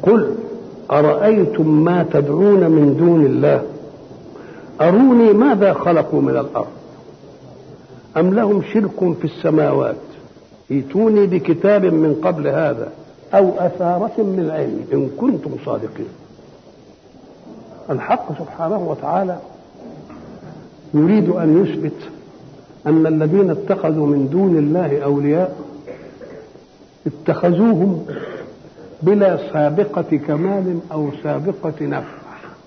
قل أرأيتم ما تدعون من دون الله أروني ماذا خلقوا من الأرض أم لهم شرك في السماوات ائتوني بكتاب من قبل هذا أو أثارة من علم إن كنتم صادقين الحق سبحانه وتعالى يريد أن يثبت أن الذين اتخذوا من دون الله أولياء اتخذوهم بلا سابقة كمال أو سابقة نفع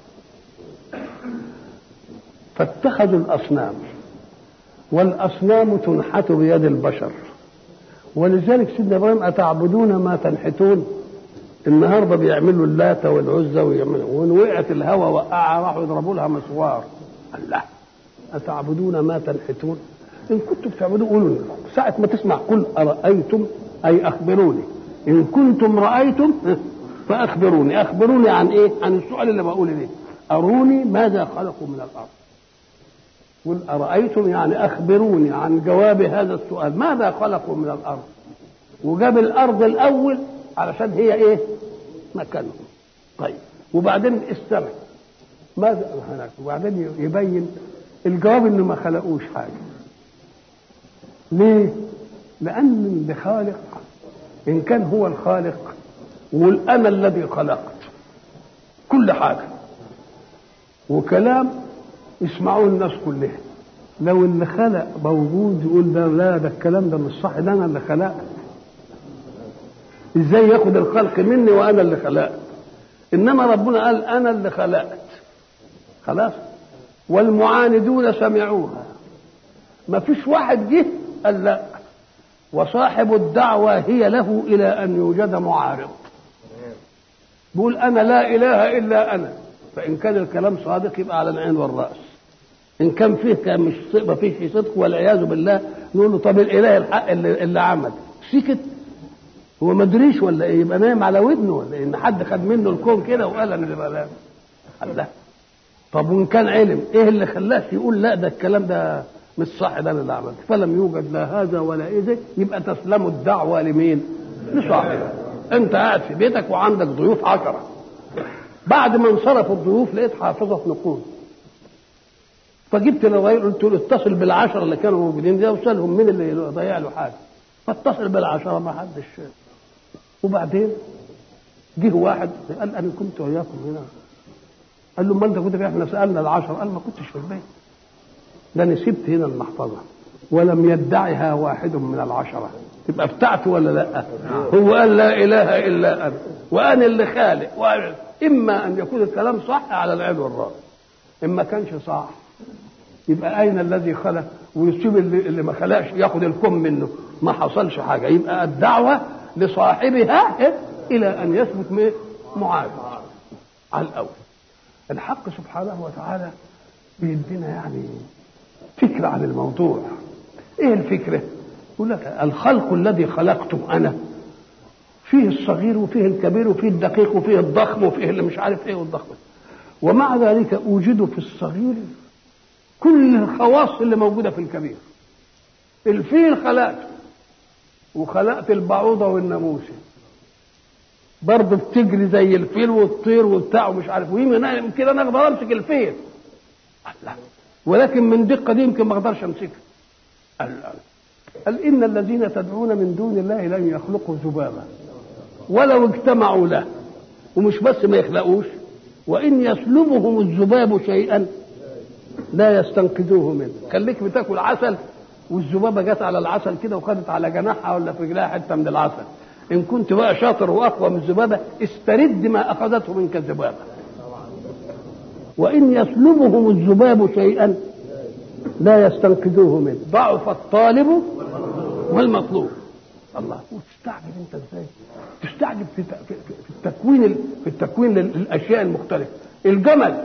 فاتخذوا الأصنام والأصنام تنحت بيد البشر ولذلك سيدنا إبراهيم أتعبدون ما تنحتون النهارده بيعملوا اللات والعزى ويعملوا وان وقعت الهوى وقعها راحوا يضربوا لها مسوار الله أتعبدون ما تنحتون إن كنتم تعبدون قولوا ساعة ما تسمع قل أرأيتم أي أخبروني إن كنتم رأيتم فأخبروني أخبروني عن إيه عن السؤال اللي بقوله ليه أروني ماذا خلقوا من الأرض قل أرأيتم يعني أخبروني عن جواب هذا السؤال ماذا خلقوا من الأرض وجاب الأرض الأول علشان هي إيه مكانهم طيب وبعدين السماء ماذا هناك وبعدين يبين الجواب انه ما خلقوش حاجه ليه لان اللي خالق ان كان هو الخالق يقول انا الذي خلقت كل حاجه وكلام يسمعوه الناس كلها لو اللي خلق موجود يقول ده لا ده الكلام ده مش صح ده انا اللي خلقت ازاي ياخد الخلق مني وانا اللي خلقت انما ربنا قال انا اللي خلقت خلاص والمعاندون سمعوها ما فيش واحد جه قال لا وصاحب الدعوة هي له إلى أن يوجد معارض بيقول أنا لا إله إلا أنا فإن كان الكلام صادق يبقى على العين والرأس إن كان فيه كان مش ما فيش صدق والعياذ بالله نقول له طب الإله الحق اللي, اللي عمل سكت هو ما ادريش ولا ايه يبقى نايم على ودنه ولا إيه؟ ان حد خد منه الكون كده وقال انا اللي بقى الله طب وان كان علم ايه اللي خلاش يقول لا ده الكلام ده مش صح ده انا اللي عملت فلم يوجد لا هذا ولا ايه يبقى تسلم الدعوه لمين؟ لصاحبه انت قاعد في بيتك وعندك ضيوف عشره بعد ما انصرفوا الضيوف لقيت حافظه نقود فجبت للراجل قلت له اتصل بالعشره اللي كانوا موجودين دي وسالهم مين اللي ضيع له حاجه فاتصل بالعشره ما حدش وبعدين جه واحد قال انا كنت وياكم هنا قال له ما انت كنت فين احنا سالنا العشره قال ما كنتش في البيت ده انا سبت هنا المحفظه ولم يدعها واحد من العشره تبقى بتاعته ولا لا هو قال لا اله الا انا وانا اللي خالق وأنا اما ان يكون الكلام صح على العين والراس اما كانش صح يبقى اين الذي خلق ويسيب اللي, اللي ما خلقش ياخد الكم منه ما حصلش حاجه يبقى الدعوه لصاحبها الى ان يثبت معارض على الاول الحق سبحانه وتعالى بيدينا يعني فكرة عن الموضوع ايه الفكرة يقول لك الخلق الذي خلقته انا فيه الصغير وفيه الكبير وفيه الدقيق وفيه الضخم وفيه اللي مش عارف ايه والضخم ومع ذلك اوجد في الصغير كل الخواص اللي موجودة في الكبير الفيل خلقته وخلقت البعوضة والناموسة برضه بتجري زي الفيل والطير وبتاع ومش عارف ويمكن انا اقدر امسك الفيل الله ولكن من دقه دي يمكن ما اقدرش امسكها قال, قال ان الذين تدعون من دون الله لن يخلقوا ذبابا ولو اجتمعوا له ومش بس ما يخلقوش وان يسلبهم الذباب شيئا لا يستنقذوه منه خليك بتاكل عسل والذبابه جت على العسل كده وخدت على جناحها ولا في رجلها حته من العسل ان كنت بقى شاطر واقوى من الذبابه استرد ما اخذته منك الذبابه وان يسلبهم الذباب شيئا لا يستنقذوه منه ضعف الطالب والمطلوب الله وتستعجب انت ازاي تستعجب في في التكوين في التكوين للاشياء المختلفه الجمل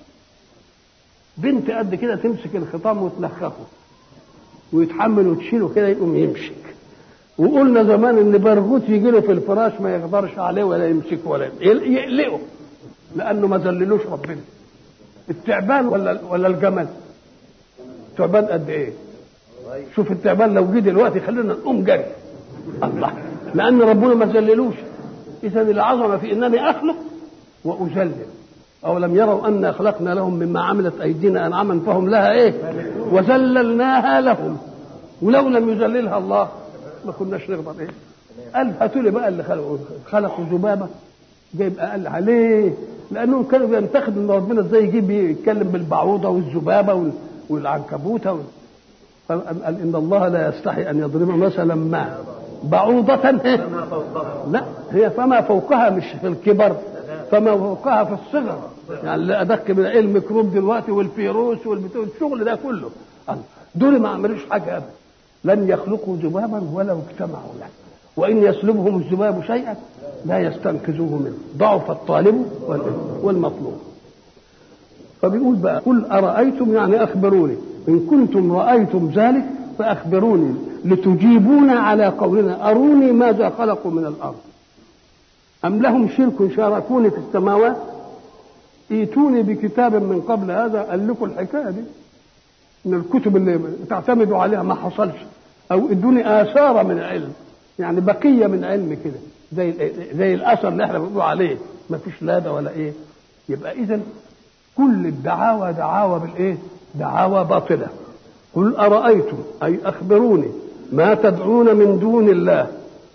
بنت قد كده تمسك الخطام وتلخفه ويتحمل وتشيله كده يقوم يمشي وقلنا زمان ان برغوت يجي له في الفراش ما يقدرش عليه ولا يمسكه ولا يقلقه لانه ما ذللوش ربنا التعبان ولا ولا الجمل التعبان قد ايه شوف التعبان لو جه دلوقتي خلينا نقوم جري الله لان ربنا ما ذللوش اذا العظمه في انني اخلق واجلل أولم يروا أنا خلقنا لهم مما عملت أيدينا أنعاما فهم لها إيه وذللناها لهم ولو لم يذللها الله ما كناش نقدر إيه قال هاتوا لي بقى اللي خلقوا خلقوا ذبابة جايب أقل عليه لأنهم كانوا بينتقدوا إن ربنا إزاي يجيب يتكلم بالبعوضة والذبابة والعنكبوتة وال... قال إن الله لا يستحي أن يضرب مثلا ما بعوضة لا هي فما فوقها مش في الكبر فما فوقها في الصغر يعني لا ادق من ايه الميكروب دلوقتي والفيروس والبتاع الشغل ده كله دول ما عملوش حاجه ابدا لن يخلقوا ذبابا ولو اجتمعوا له وان يسلبهم الذباب شيئا لا يستنقذوه منه ضعف الطالب والمطلوب فبيقول بقى قل ارايتم يعني اخبروني ان كنتم رايتم ذلك فاخبروني لتجيبون على قولنا اروني ماذا خلقوا من الارض أم لهم شرك شاركوني في السماوات ايتوني بكتاب من قبل هذا قال لكم الحكايه دي من الكتب اللي تعتمدوا عليها ما حصلش او ادوني اثار من علم يعني بقيه من علم كده زي زي الاثر اللي احنا بنقول عليه ما فيش لا ده ولا ايه يبقى اذا كل الدعاوى دعاوى بالايه دعاوى باطله قل ارايتم اي اخبروني ما تدعون من دون الله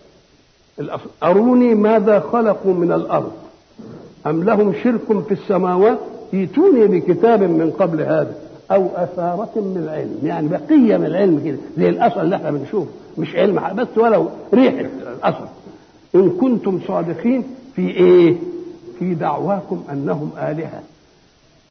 أروني ماذا خلقوا من الأرض أم لهم شرك في السماوات ائتوني بكتاب من قبل هذا أو أثارة من علم يعني بقية من العلم كده زي الأصل اللي احنا بنشوفه مش علم بس ولو ريحة الأصل إن كنتم صادقين في إيه؟ في دعواكم أنهم آلهة